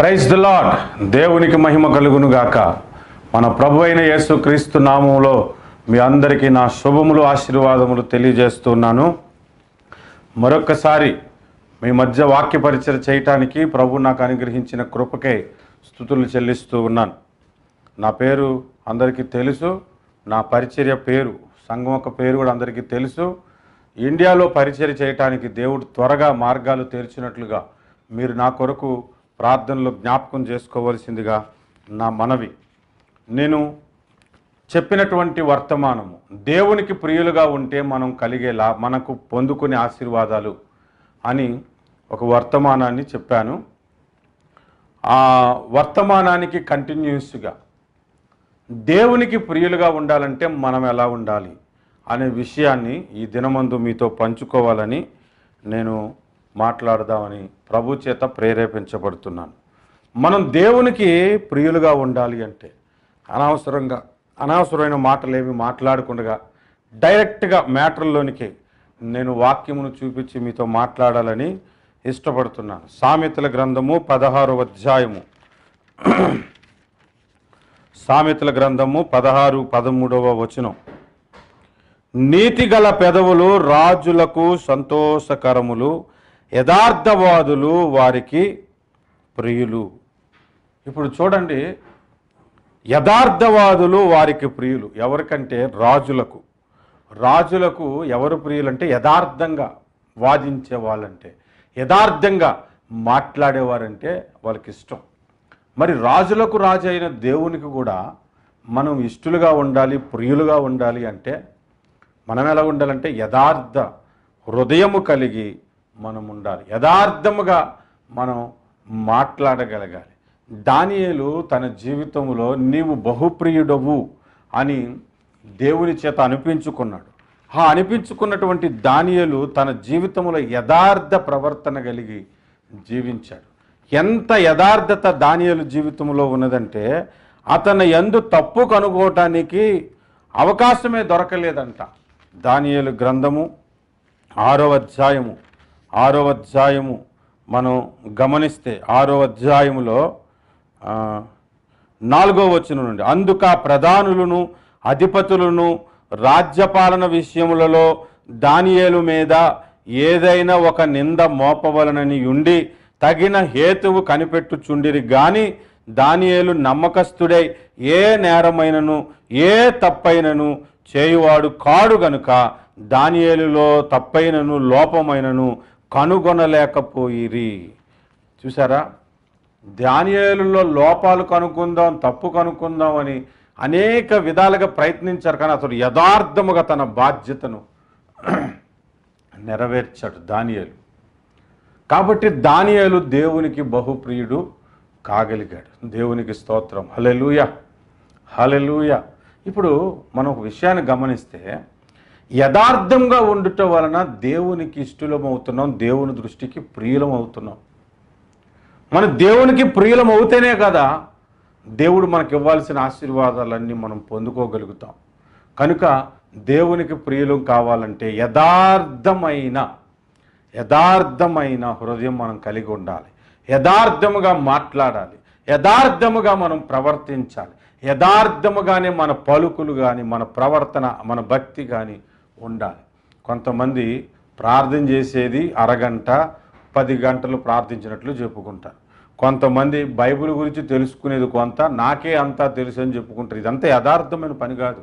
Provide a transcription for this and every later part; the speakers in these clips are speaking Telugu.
ప్రైజ్ ద లాడ్ దేవునికి మహిమ కలుగును గాక మన ప్రభు అయిన యేసుక్రీస్తు నామంలో మీ అందరికీ నా శుభములు ఆశీర్వాదములు తెలియజేస్తున్నాను మరొక్కసారి మీ మధ్య వాక్య పరిచయం చేయటానికి ప్రభు నాకు అనుగ్రహించిన కృపకై స్థుతులు చెల్లిస్తూ ఉన్నాను నా పేరు అందరికీ తెలుసు నా పరిచర్య పేరు సంఘం యొక్క పేరు కూడా అందరికీ తెలుసు ఇండియాలో పరిచర్య చేయటానికి దేవుడు త్వరగా మార్గాలు తెరిచినట్లుగా మీరు నా కొరకు ప్రార్థనలో జ్ఞాపకం చేసుకోవలసిందిగా నా మనవి నేను చెప్పినటువంటి వర్తమానము దేవునికి ప్రియులుగా ఉంటే మనం కలిగేలా మనకు పొందుకునే ఆశీర్వాదాలు అని ఒక వర్తమానాన్ని చెప్పాను ఆ వర్తమానానికి కంటిన్యూస్గా దేవునికి ప్రియులుగా ఉండాలంటే మనం ఎలా ఉండాలి అనే విషయాన్ని ఈ దినమందు మీతో పంచుకోవాలని నేను మాట్లాడదామని ప్రభు చేత ప్రేరేపించబడుతున్నాను మనం దేవునికి ప్రియులుగా ఉండాలి అంటే అనవసరంగా అనవసరమైన మాటలు ఏమి మాట్లాడకుండా డైరెక్ట్గా మ్యాటర్లోనికి నేను వాక్యమును చూపించి మీతో మాట్లాడాలని ఇష్టపడుతున్నాను సామెతల గ్రంథము పదహారు అధ్యాయము సామెతల గ్రంథము పదహారు పదమూడవ వచనం నీతిగల పెదవులు రాజులకు సంతోషకరములు యథార్థవాదులు వారికి ప్రియులు ఇప్పుడు చూడండి యథార్థవాదులు వారికి ప్రియులు ఎవరికంటే రాజులకు రాజులకు ఎవరు ప్రియులంటే యథార్థంగా వాదించే వాళ్ళంటే యథార్థంగా మాట్లాడేవారంటే వాళ్ళకి ఇష్టం మరి రాజులకు రాజు అయిన దేవునికి కూడా మనం ఇష్టలుగా ఉండాలి ప్రియులుగా ఉండాలి అంటే మనం ఎలా ఉండాలంటే యథార్థ హృదయము కలిగి మనం ఉండాలి యథార్థముగా మనం మాట్లాడగలగాలి దానియేలు తన జీవితంలో నీవు బహుప్రియుడవు అని దేవుని చేత అనిపించుకున్నాడు ఆ అనిపించుకున్నటువంటి దానియేలు తన జీవితంలో యథార్థ ప్రవర్తన కలిగి జీవించాడు ఎంత యథార్థత దానియేలు జీవితంలో ఉన్నదంటే అతను ఎందు తప్పు కనుగోవటానికి అవకాశమే దొరకలేదంట దానియేలు గ్రంథము ఆరో అధ్యాయము ఆరో అధ్యాయము మనం గమనిస్తే ఆరో అధ్యాయములో ఆ, నాలుగో వచనం నుండి అందుక ప్రధానులను అధిపతులను రాజ్యపాలన విషయములలో దానియేలు మీద ఏదైనా ఒక నింద మోపవలనని ఉండి తగిన హేతువు కనిపెట్టుచుండిరి గాని దానియేలు నమ్మకస్తుడై ఏ నేరమైనను ఏ తప్పైనను చేయువాడు కాడు గనుక దానియేలులో తప్పైనను లోపమైనను కనుగొనలేకపోయిరి చూసారా ధాన్యాలలో లోపాలు కనుక్కుందాం తప్పు కనుక్కుందాం అని అనేక విధాలుగా ప్రయత్నించారు కానీ అతడు యథార్థముగా తన బాధ్యతను నెరవేర్చాడు దానియేలు కాబట్టి దానియేలు దేవునికి బహుప్రియుడు కాగలిగాడు దేవునికి స్తోత్రం హలెలూయ హలెలూయ ఇప్పుడు మనం ఒక విషయాన్ని గమనిస్తే యథార్థంగా ఉండటం వలన దేవునికి ఇష్టలమవుతున్నాం దేవుని దృష్టికి ప్రియులం అవుతున్నాం మన దేవునికి ప్రియులం అవుతేనే కదా దేవుడు మనకి ఇవ్వాల్సిన ఆశీర్వాదాలన్నీ మనం పొందుకోగలుగుతాం కనుక దేవునికి ప్రియులం కావాలంటే యథార్థమైన యథార్థమైన హృదయం మనం కలిగి ఉండాలి యథార్థముగా మాట్లాడాలి యథార్థముగా మనం ప్రవర్తించాలి యథార్థముగానే మన పలుకులు కానీ మన ప్రవర్తన మన భక్తి కానీ ఉండాలి కొంతమంది ప్రార్థన చేసేది అరగంట పది గంటలు ప్రార్థించినట్లు చెప్పుకుంటారు కొంతమంది బైబిల్ గురించి తెలుసుకునేది కొంత నాకే అంతా తెలుసు అని చెప్పుకుంటారు ఇదంతా యథార్థమైన పని కాదు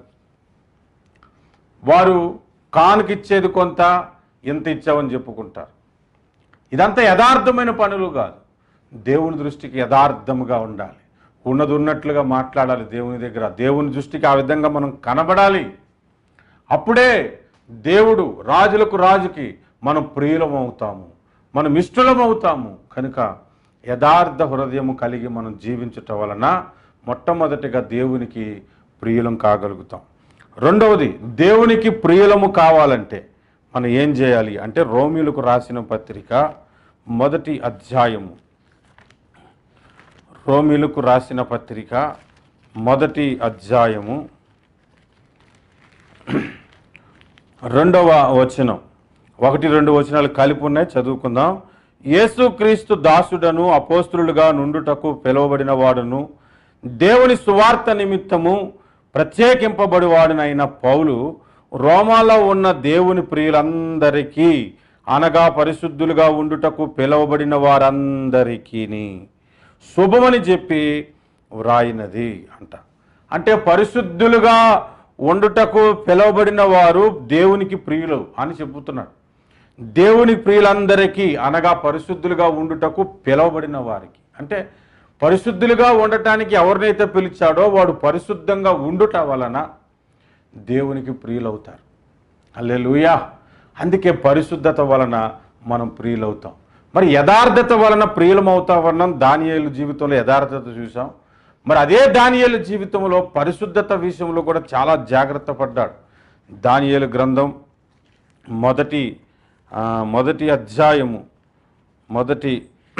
వారు కానుకిచ్చేది కొంత ఇంత ఇచ్చామని చెప్పుకుంటారు ఇదంతా యథార్థమైన పనులు కాదు దేవుని దృష్టికి యథార్థముగా ఉండాలి ఉన్నది ఉన్నట్లుగా మాట్లాడాలి దేవుని దగ్గర దేవుని దృష్టికి ఆ విధంగా మనం కనబడాలి అప్పుడే దేవుడు రాజులకు రాజుకి మనం ప్రియులం అవుతాము మనం ఇష్టలం అవుతాము కనుక యథార్థ హృదయము కలిగి మనం జీవించటం వలన మొట్టమొదటిగా దేవునికి ప్రియులం కాగలుగుతాం రెండవది దేవునికి ప్రియులము కావాలంటే మనం ఏం చేయాలి అంటే రోమిలకు రాసిన పత్రిక మొదటి అధ్యాయము రోమిలకు రాసిన పత్రిక మొదటి అధ్యాయము రెండవ వచనం ఒకటి రెండు వచనాలు కలిపి ఉన్నాయి చదువుకుందాం యేసుక్రీస్తు దాసుడను అపోస్తులుగా నుండుటకు పిలువబడిన వాడును దేవుని సువార్త నిమిత్తము ప్రత్యేకింపబడి వాడినైన పౌలు రోమాలో ఉన్న దేవుని ప్రియులందరికీ అనగా పరిశుద్ధులుగా ఉండుటకు పిలువబడిన వారందరికీ శుభమని చెప్పి వ్రాయినది అంట అంటే పరిశుద్ధులుగా ఉండుటకు పిలువబడిన వారు దేవునికి ప్రియులు అని చెబుతున్నాడు దేవుని ప్రియులందరికీ అనగా పరిశుద్ధులుగా ఉండుటకు పిలువబడిన వారికి అంటే పరిశుద్ధులుగా ఉండటానికి ఎవరినైతే పిలిచాడో వాడు పరిశుద్ధంగా ఉండుట వలన దేవునికి ప్రియులవుతారు అల్లెలుయా అందుకే పరిశుద్ధత వలన మనం ప్రియులవుతాం మరి యథార్థత వలన ప్రియులమవుతామన్నాం దానియేలు జీవితంలో యథార్థత చూసాం మరి అదే దానియేలు జీవితంలో పరిశుద్ధత విషయంలో కూడా చాలా జాగ్రత్త పడ్డాడు దానియేలు గ్రంథం మొదటి ఆ, మొదటి అధ్యాయము మొదటి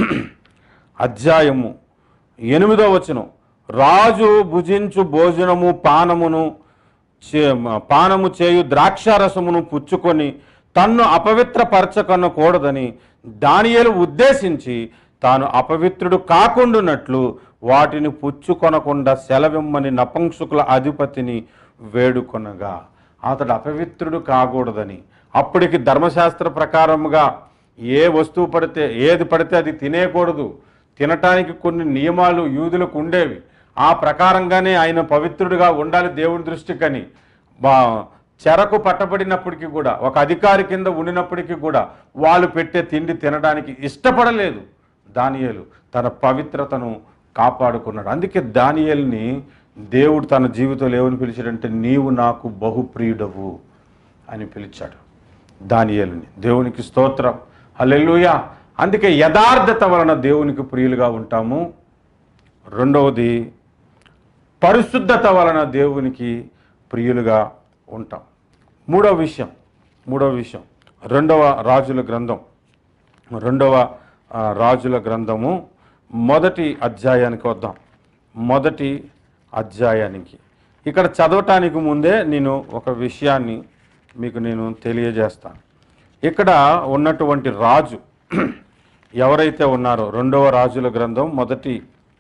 అధ్యాయము ఎనిమిదో వచనం రాజు భుజించు భోజనము పానమును చే- పానము చేయు ద్రాక్షారసమును పుచ్చుకొని తన్ను అపవిత్రపరచకొనకూడదని దానియేలు ఉద్దేశించి తాను అపవిత్రుడు కాకుండానట్లు వాటిని పుచ్చుకొనకుండా సెలవిమ్మని నపంసుకుల అధిపతిని వేడుకొనగా అతడు అపవిత్రుడు కాకూడదని అప్పటికి ధర్మశాస్త్ర ప్రకారముగా ఏ వస్తువు పడితే ఏది పడితే అది తినేయకూడదు తినటానికి కొన్ని నియమాలు యూదులకు ఉండేవి ఆ ప్రకారంగానే ఆయన పవిత్రుడిగా ఉండాలి దేవుని దృష్టికని బా చెరకు పట్టబడినప్పటికీ కూడా ఒక అధికారి కింద ఉండినప్పటికీ కూడా వాళ్ళు పెట్టే తిండి తినడానికి ఇష్టపడలేదు దానియేలు తన పవిత్రతను కాపాడుకున్నాడు అందుకే దానియేల్ని దేవుడు తన జీవితంలో ఏమని పిలిచాడంటే నీవు నాకు బహుప్రియుడవు అని పిలిచాడు దానియేలుని దేవునికి స్తోత్రం హల్లెలూయా అందుకే యథార్థత వలన దేవునికి ప్రియులుగా ఉంటాము రెండవది పరిశుద్ధత వలన దేవునికి ప్రియులుగా ఉంటాం మూడవ విషయం మూడవ విషయం రెండవ రాజుల గ్రంథం రెండవ ఆ, రాజుల గ్రంథము మొదటి అధ్యాయానికి వద్దాం మొదటి అధ్యాయానికి ఇక్కడ చదవటానికి ముందే నేను ఒక విషయాన్ని మీకు నేను తెలియజేస్తాను ఇక్కడ ఉన్నటువంటి రాజు ఎవరైతే ఉన్నారో రెండవ రాజుల గ్రంథం మొదటి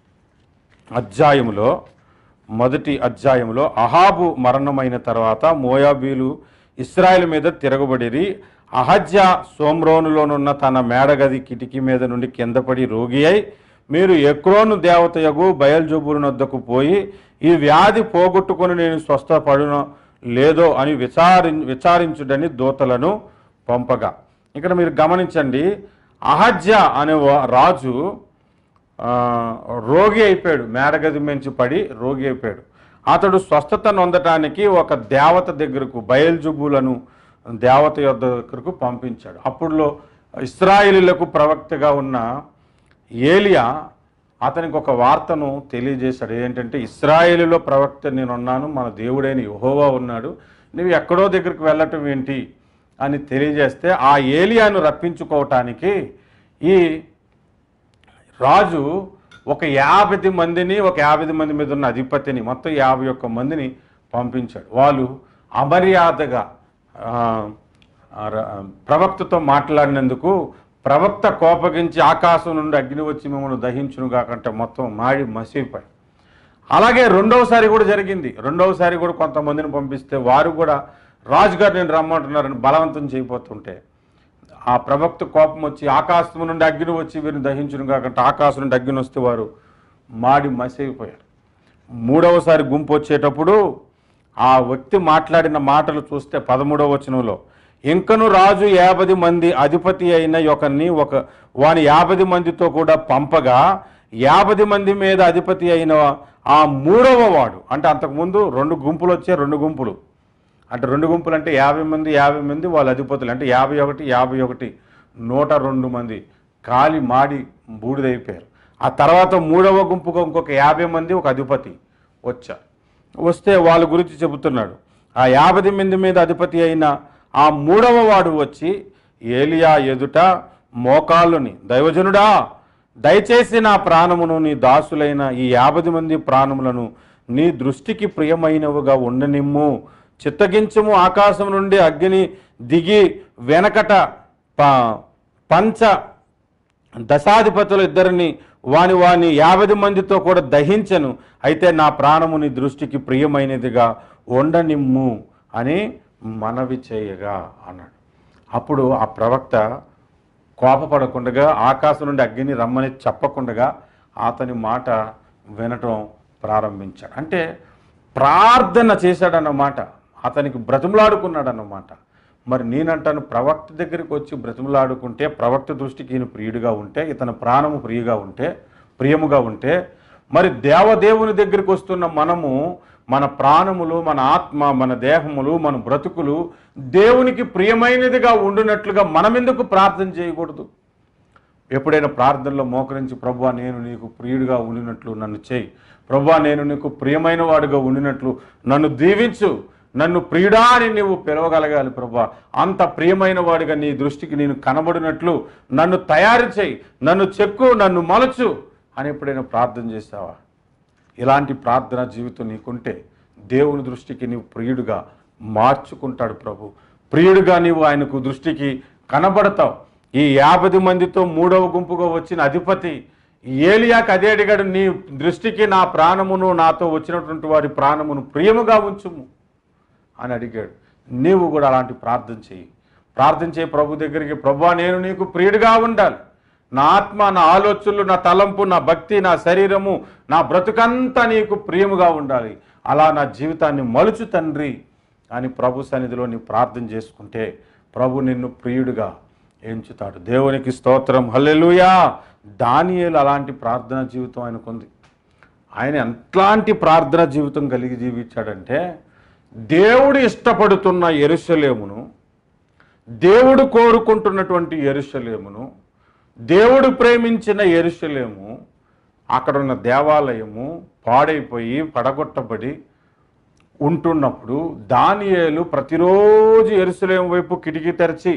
అధ్యాయములో మొదటి అధ్యాయంలో అహాబు మరణమైన తర్వాత మోయాబీలు ఇస్రాయేల్ మీద తిరగబడిరి అహజ్య సోమ్రోనులోనున్న తన మేడగది కిటికీ మీద నుండి కిందపడి రోగి అయి మీరు ఎక్రోను దేవతయగు బయల్జోబురు వద్దకు పోయి ఈ వ్యాధి పోగొట్టుకొని నేను స్వస్థపడునో లేదో అని విచారి విచారించుడని దూతలను పంపగా ఇక్కడ మీరు గమనించండి అహజ్య అనే వా- రాజు ఆ, రోగి అయిపోయాడు మేడగది మించి పడి రోగి అయిపోయాడు అతడు స్వస్థత నొందటానికి ఒక దేవత దగ్గరకు బయల్జుబులను దేవత యొద్ద దగ్గరకు పంపించాడు అప్పుడులో ఇస్రాయేలీలకు ప్రవక్తగా ఉన్న ఏలియా అతనికి ఒక వార్తను తెలియజేశాడు ఏంటంటే ఇస్రాయేలీలో ప్రవక్త నేనున్నాను మన దేవుడైన యెహోవా ఉన్నాడు నువ్వు ఎక్కడో దగ్గరికి వెళ్ళటం ఏంటి అని తెలియజేస్తే ఆ ఏలియాను రప్పించుకోవటానికి ఈ రాజు ఒక యాభై మందిని ఒక యాభై మంది మీద ఉన్న అధిపతిని మొత్తం యాభై ఒక్క మందిని పంపించాడు వాళ్ళు అమర్యాదగా ఆ, ఆ, ర- ప్రవక్తతో మాట్లాడినందుకు ప్రవక్త కోపగించి ఆకాశం నుండి అగ్ని వచ్చి మిమ్మల్ని దహించును కాకంటే మొత్తం మాడి మసిపోయి అలాగే రెండవసారి కూడా జరిగింది రెండవసారి కూడా కొంతమందిని పంపిస్తే వారు కూడా రాజుగారు నేను రమ్మంటున్నారని బలవంతం చేయబోతుంటే ఆ ప్రవక్త కోపం వచ్చి ఆకాశం నుండి అగ్ని వచ్చి వీరిని దహించును కాకంటే ఆకాశం నుండి అగ్ని వస్తే వారు మాడి మసైపోయారు మూడవసారి గుంపు వచ్చేటప్పుడు ఆ వ్యక్తి మాట్లాడిన మాటలు చూస్తే పదమూడవ వచనంలో ఇంకను రాజు యాభై మంది అధిపతి అయిన ఒకరిని ఒక వాని యాభై మందితో కూడా పంపగా యాభై మంది మీద అధిపతి అయిన ఆ మూడవ వాడు అంటే అంతకుముందు రెండు గుంపులు వచ్చే రెండు గుంపులు అంటే రెండు గుంపులు అంటే యాభై మంది యాభై మంది వాళ్ళ అధిపతులు అంటే యాభై ఒకటి యాభై ఒకటి నూట రెండు మంది కాలి మాడి బూడిదైపోయారు ఆ తర్వాత మూడవ గుంపుకు ఇంకొక యాభై మంది ఒక అధిపతి వచ్చారు వస్తే వాళ్ళ గురించి చెబుతున్నాడు ఆ యాభై మంది మీద అధిపతి అయిన ఆ మూడవ వాడు వచ్చి ఏలియా ఎదుట మోకాళ్ళుని దైవజనుడా దయచేసి నా ప్రాణమును నీ దాసులైన ఈ యాభై మంది ప్రాణములను నీ దృష్టికి ప్రియమైనవిగా ఉండనిమ్ము చిత్తగించము ఆకాశం నుండి అగ్ని దిగి వెనకట ప పంచ దశాధిపతులు ఇద్దరిని వాని వాని యాభై మందితో కూడా దహించను అయితే నా ప్రాణము నీ దృష్టికి ప్రియమైనదిగా ఉండనిమ్ము అని మనవి చేయగా అన్నాడు అప్పుడు ఆ ప్రవక్త కోపపడకుండగా ఆకాశం నుండి అగ్ని రమ్మని చెప్పకుండగా అతని మాట వినటం ప్రారంభించాడు అంటే ప్రార్థన చేశాడన్నమాట అతనికి బ్రతిమలాడుకున్నాడన్నమాట మరి నేనంటాను ప్రవక్త దగ్గరికి వచ్చి బ్రతిమలాడుకుంటే ప్రవక్త దృష్టికి ఈయన ప్రియుడిగా ఉంటే ఇతని ప్రాణము ప్రియుగా ఉంటే ప్రియముగా ఉంటే మరి దేవదేవుని దగ్గరికి వస్తున్న మనము మన ప్రాణములు మన ఆత్మ మన దేహములు మన బ్రతుకులు దేవునికి ప్రియమైనదిగా ఉండునట్లుగా మనమెందుకు ప్రార్థన చేయకూడదు ఎప్పుడైనా ప్రార్థనలో మోకరించి ప్రభువా నేను నీకు ప్రియుడిగా ఉండినట్లు నన్ను చేయి ప్రభువా నేను నీకు ప్రియమైన వాడిగా ఉండినట్లు నన్ను దీవించు నన్ను ప్రియుడా అని నీవు పిలవగలగాలి ప్రభా అంత ప్రియమైన వాడిగా నీ దృష్టికి నేను కనబడినట్లు నన్ను తయారు చేయి నన్ను చెక్కు నన్ను మలచు అని ఎప్పుడైనా ప్రార్థన చేసావా ఇలాంటి ప్రార్థన జీవితం నీకుంటే దేవుని దృష్టికి నీవు ప్రియుడిగా మార్చుకుంటాడు ప్రభు ప్రియుడిగా నీవు ఆయనకు దృష్టికి కనబడతావు ఈ యాభై మందితో మూడవ గుంపుగా వచ్చిన అధిపతి ఏలియాకి అదే అడిగాడు నీ దృష్టికి నా ప్రాణమును నాతో వచ్చినటువంటి వారి ప్రాణమును ప్రియముగా ఉంచుము అని అడిగాడు నీవు కూడా అలాంటి ప్రార్థన చేయి ప్రార్థన చేయి ప్రభు దగ్గరికి ప్రభువా నేను నీకు ప్రియుడిగా ఉండాలి నా ఆత్మ నా ఆలోచనలు నా తలంపు నా భక్తి నా శరీరము నా బ్రతుకంతా నీకు ప్రియముగా ఉండాలి అలా నా జీవితాన్ని మలుచు తండ్రి అని ప్రభు సన్నిధిలో నీ ప్రార్థన చేసుకుంటే ప్రభు నిన్ను ప్రియుడిగా ఎంచుతాడు దేవునికి స్తోత్రం హల్లెలూయా దానియేలు అలాంటి ప్రార్థన జీవితం ఆయనకుంది ఆయన ఎంట్లాంటి ప్రార్థన జీవితం కలిగి జీవించాడంటే దేవుడు ఇష్టపడుతున్న ఎరుసలేమును దేవుడు కోరుకుంటున్నటువంటి ఎరుసలేమును దేవుడు ప్రేమించిన ఎరుసలేము అక్కడున్న దేవాలయము పాడైపోయి పడగొట్టబడి ఉంటున్నప్పుడు దానియేలు ప్రతిరోజు ఎరుసలేం వైపు కిటికీ తెరిచి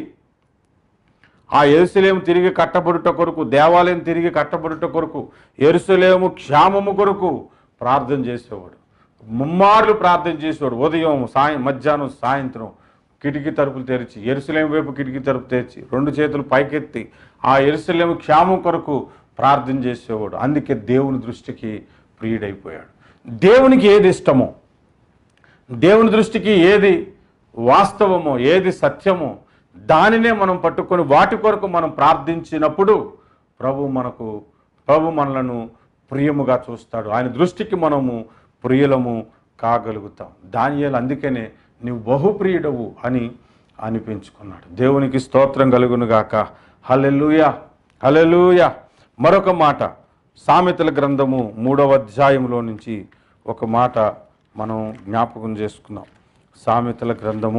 ఆ ఎరుసలేము తిరిగి కట్టబడుట కొరకు దేవాలయం తిరిగి కట్టబడుట కొరకు ఎరుసలేము క్షేమము కొరకు ప్రార్థన చేసేవాడు ముమ్మార్లు ప్రార్థన చేసేవాడు ఉదయం సాయం మధ్యాహ్నం సాయంత్రం కిటికీ తలుపులు తెరిచి ఎరుసలేం వైపు కిటికీ తలుపు తెరిచి రెండు చేతులు పైకెత్తి ఆ ఎరుసలేము క్షేమం కొరకు ప్రార్థన చేసేవాడు అందుకే దేవుని దృష్టికి ప్రియుడైపోయాడు దేవునికి ఏది ఇష్టమో దేవుని దృష్టికి ఏది వాస్తవమో ఏది సత్యమో దానినే మనం పట్టుకొని వాటి కొరకు మనం ప్రార్థించినప్పుడు ప్రభు మనకు ప్రభు మనలను ప్రియముగా చూస్తాడు ఆయన దృష్టికి మనము ప్రియులము కాగలుగుతాం దానియేలు అందుకనే నీవు బహుప్రియుడవు అని అనిపించుకున్నాడు దేవునికి స్తోత్రం కలుగునుగాక హలెలుయా హలెలుయా మరొక మాట సామెతల గ్రంథము మూడవ అధ్యాయంలో నుంచి ఒక మాట మనం జ్ఞాపకం చేసుకుందాం సామెతల గ్రంథము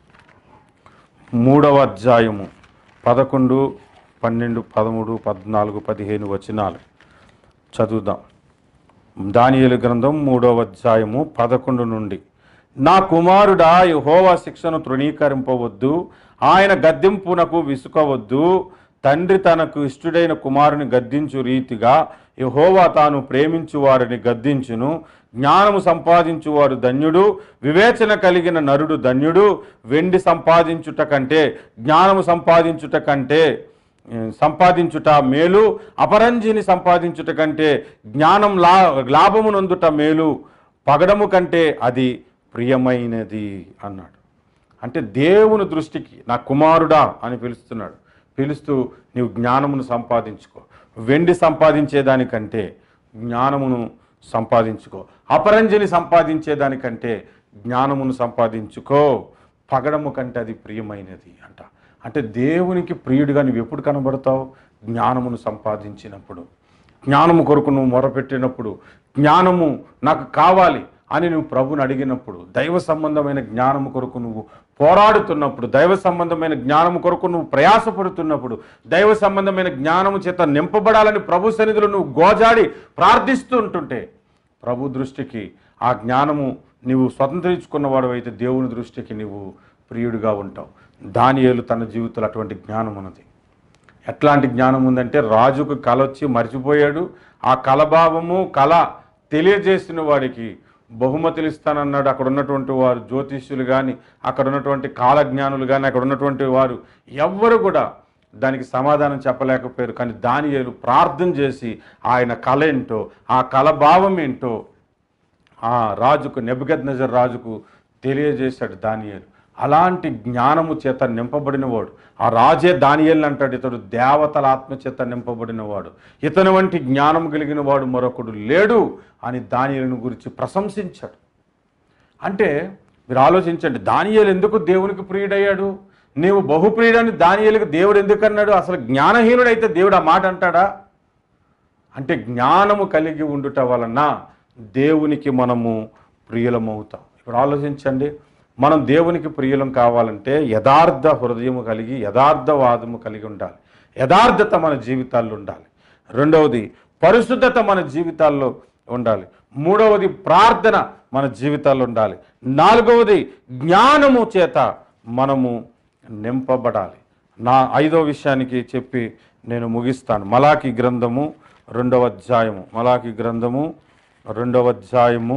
మూడవ అధ్యాయము పదకొండు పన్నెండు పదమూడు పద్నాలుగు పదిహేను వచనాలు చదువుదాం దానియేలు గ్రంథం మూడవ అధ్యాయము పదకొండు నుండి నా కుమారుడా యెహోవా శిక్షను తృణీకరింపవద్దు ఆయన గద్దింపునకు విసుకవద్దు తండ్రి తనకు ఇష్టుడైన కుమారుని గద్దించు రీతిగా యెహోవా తాను ప్రేమించు వారిని గద్దించును జ్ఞానము సంపాదించువాడు ధన్యుడు వివేచన కలిగిన నరుడు ధన్యుడు వెండి సంపాదించుట కంటే జ్ఞానము సంపాదించుట కంటే ఏ, సంపాదించుట మేలు అపరంజిని సంపాదించుట కంటే జ్ఞానం లా లాభము నొందుట మేలు పగడము కంటే అది ప్రియమైనది అన్నాడు అంటే దేవుని దృష్టికి నా కుమారుడా అని పిలుస్తున్నాడు పిలుస్తూ నీవు జ్ఞానమును సంపాదించుకో వెండి సంపాదించేదానికంటే జ్ఞానమును సంపాదించుకో అపరంజిని సంపాదించేదానికంటే జ్ఞానమును సంపాదించుకో పగడము కంటే అది ప్రియమైనది అంట అంటే దేవునికి ప్రియుడిగా నువ్వు ఎప్పుడు కనబడతావు జ్ఞానమును సంపాదించినప్పుడు జ్ఞానము కొరకు నువ్వు మొరపెట్టినప్పుడు జ్ఞానము నాకు కావాలి అని నువ్వు ప్రభుని అడిగినప్పుడు దైవ సంబంధమైన జ్ఞానము కొరకు నువ్వు పోరాడుతున్నప్పుడు దైవ సంబంధమైన జ్ఞానము కొరకు నువ్వు ప్రయాసపడుతున్నప్పుడు దైవ సంబంధమైన జ్ఞానము చేత నింపబడాలని ప్రభు సన్నిధిలో నువ్వు గోజాడి ప్రార్థిస్తూ ఉంటుంటే ప్రభు దృష్టికి ఆ జ్ఞానము నీవు స్వతంత్రించుకున్నవాడు అయితే దేవుని దృష్టికి నీవు ప్రియుడిగా ఉంటావు దానియేలు తన జీవితంలో అటువంటి జ్ఞానం ఉన్నది ఎట్లాంటి జ్ఞానం ఉందంటే రాజుకు కల వచ్చి మర్చిపోయాడు ఆ కలభావము కళ తెలియజేసిన వాడికి బహుమతులు ఇస్తానన్నాడు అక్కడ ఉన్నటువంటి వారు జ్యోతిష్యులు కానీ అక్కడ ఉన్నటువంటి కాలజ్ఞానులు కానీ అక్కడ ఉన్నటువంటి వారు ఎవ్వరు కూడా దానికి సమాధానం చెప్పలేకపోయారు కానీ దానియేలు ప్రార్థన చేసి ఆయన కళ ఏంటో ఆ కళ భావం ఏంటో ఆ రాజుకు నెబద్ నజర్ రాజుకు తెలియజేశాడు దానియేలు అలాంటి జ్ఞానము చేత నింపబడినవాడు ఆ రాజే దానియేలు అంటాడు ఇతడు దేవతల ఆత్మ చేత నింపబడినవాడు ఇతని వంటి జ్ఞానం కలిగిన వాడు మరొకడు లేడు అని దానియేలుని గురించి ప్రశంసించాడు అంటే మీరు ఆలోచించండి దానియేలు ఎందుకు దేవునికి ప్రియుడయ్యాడు నీవు బహుప్రియుడని దానియేలుకు దేవుడు ఎందుకు అన్నాడు అసలు జ్ఞానహీనుడైతే దేవుడు ఆ మాట అంటాడా అంటే జ్ఞానము కలిగి ఉండుట వలన దేవునికి మనము ప్రియులమవుతాం ఇప్పుడు ఆలోచించండి మనం దేవునికి ప్రియులం కావాలంటే యథార్థ హృదయము కలిగి యథార్థవాదము కలిగి ఉండాలి యథార్థత మన జీవితాల్లో ఉండాలి రెండవది పరిశుద్ధత మన జీవితాల్లో ఉండాలి మూడవది ప్రార్థన మన జీవితాల్లో ఉండాలి నాలుగవది జ్ఞానము చేత మనము నింపబడాలి నా ఐదో విషయానికి చెప్పి నేను ముగిస్తాను మలాకి గ్రంథము రెండవ అధ్యాయము మలాకి గ్రంథము రెండవ అధ్యాయము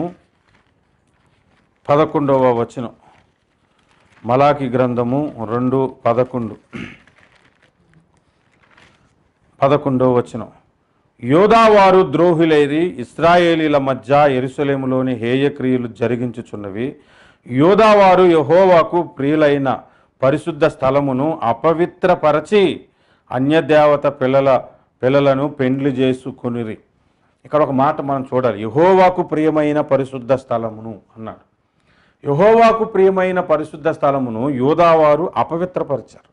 పదకొండవ వచనం మలాకి గ్రంథము రెండు పదకొండు పదకొండవ వచనం యోధావారు ద్రోహులేది ఇస్రాయేలీల మధ్య ఎరుసలేములోని హేయక్రియలు జరిగించుచున్నవి యోధావారు యహోవాకు ప్రియులైన పరిశుద్ధ స్థలమును అపవిత్రపరచి అన్యదేవత పిల్లల పిల్లలను పెండ్లి చేసుకొనిరి ఇక్కడ ఒక మాట మనం చూడాలి యహోవాకు ప్రియమైన పరిశుద్ధ స్థలమును అన్నాడు యహోవాకు ప్రియమైన పరిశుద్ధ స్థలమును యోధావారు అపవిత్రపరిచారు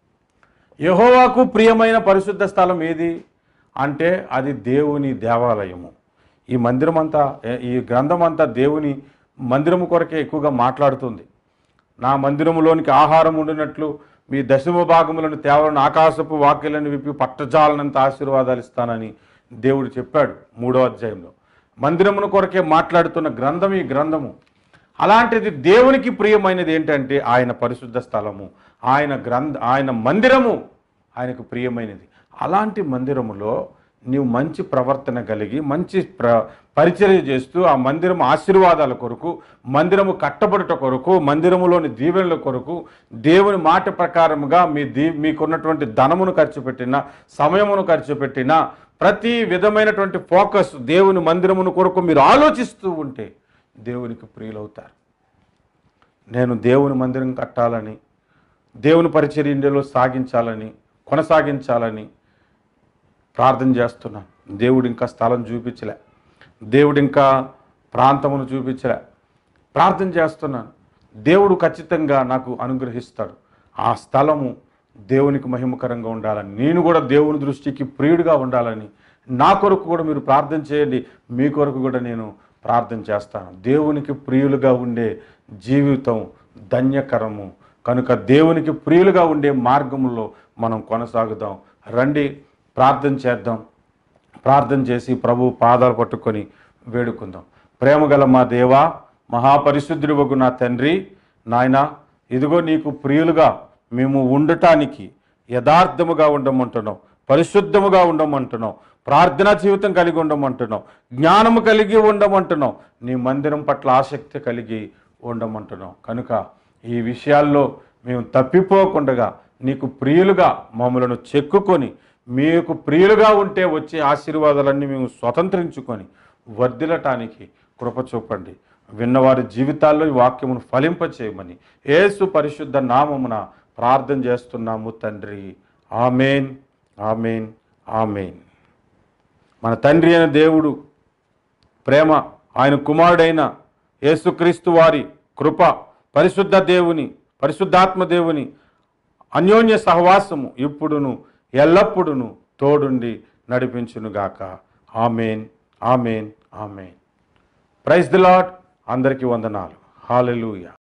యహోవాకు ప్రియమైన పరిశుద్ధ స్థలం ఏది అంటే అది దేవుని దేవాలయము ఈ మందిరం అంతా ఈ గ్రంథం అంతా దేవుని మందిరము కొరకే ఎక్కువగా మాట్లాడుతుంది నా మందిరములోనికి ఆహారం ఉండినట్లు మీ దశమ భాగములను తేవలను ఆకాశపు వాక్యలను విప్పి పట్టజాలనంత ఆశీర్వాదాలు ఇస్తానని దేవుడు చెప్పాడు మూడో అధ్యాయంలో మందిరమును కొరకే మాట్లాడుతున్న గ్రంథం ఈ గ్రంథము అలాంటిది దేవునికి ప్రియమైనది ఏంటంటే ఆయన పరిశుద్ధ స్థలము ఆయన గ్రంథ ఆయన మందిరము ఆయనకు ప్రియమైనది అలాంటి మందిరములో నీవు మంచి ప్రవర్తన కలిగి మంచి ప్ర పరిచర్య చేస్తూ ఆ మందిరం ఆశీర్వాదాల కొరకు మందిరము కట్టబడుట కొరకు మందిరములోని దీవెనల కొరకు దేవుని మాట ప్రకారముగా మీ దీ మీకున్నటువంటి ధనమును ఖర్చు పెట్టిన సమయమును ఖర్చు పెట్టిన ప్రతి విధమైనటువంటి ఫోకస్ దేవుని మందిరమును కొరకు మీరు ఆలోచిస్తూ ఉంటే దేవునికి ప్రియులవుతారు నేను దేవుని మందిరం కట్టాలని దేవుని పరిచర్య ఇండియాలో సాగించాలని కొనసాగించాలని ప్రార్థన చేస్తున్నాను దేవుడు ఇంకా స్థలం చూపించలే దేవుడు ఇంకా ప్రాంతమును చూపించలే ప్రార్థన చేస్తున్నాను దేవుడు ఖచ్చితంగా నాకు అనుగ్రహిస్తాడు ఆ స్థలము దేవునికి మహిమకరంగా ఉండాలని నేను కూడా దేవుని దృష్టికి ప్రియుడిగా ఉండాలని నా కొరకు కూడా మీరు ప్రార్థన చేయండి మీ కొరకు కూడా నేను ప్రార్థన చేస్తాను దేవునికి ప్రియులుగా ఉండే జీవితం ధన్యకరము కనుక దేవునికి ప్రియులుగా ఉండే మార్గంలో మనం కొనసాగుదాం రండి ప్రార్థన చేద్దాం ప్రార్థన చేసి ప్రభు పాదాలు పట్టుకొని వేడుకుందాం ప్రేమగల మా దేవా మహాపరిశుద్ధుడు నా తండ్రి నాయన ఇదిగో నీకు ప్రియులుగా మేము ఉండటానికి యథార్థముగా ఉండమంటున్నాం పరిశుద్ధముగా ఉండమంటున్నాం ప్రార్థనా జీవితం కలిగి ఉండమంటున్నాం జ్ఞానము కలిగి ఉండమంటున్నాం నీ మందిరం పట్ల ఆసక్తి కలిగి ఉండమంటున్నాం కనుక ఈ విషయాల్లో మేము తప్పిపోకుండా నీకు ప్రియులుగా మమ్మలను చెక్కుకొని మీకు ప్రియులుగా ఉంటే వచ్చే ఆశీర్వాదాలన్నీ మేము స్వతంత్రించుకొని వర్ధిల్లటానికి కృప చూపండి విన్నవారి జీవితాల్లో ఈ వాక్యమును ఫలింపచేయమని యేసు పరిశుద్ధ నామమున ప్రార్థన చేస్తున్నాము తండ్రి ఆమెన్ ఆమెన్ ఆమెన్ మన తండ్రి అయిన దేవుడు ప్రేమ ఆయన కుమారుడైన యేసుక్రీస్తు వారి కృప పరిశుద్ధ దేవుని పరిశుద్ధాత్మ దేవుని అన్యోన్య సహవాసము ఇప్పుడును ఎల్లప్పుడును తోడుండి నడిపించునుగాక amen amen amen praise the lord అందరికీ వందనాలు హాలెలూయా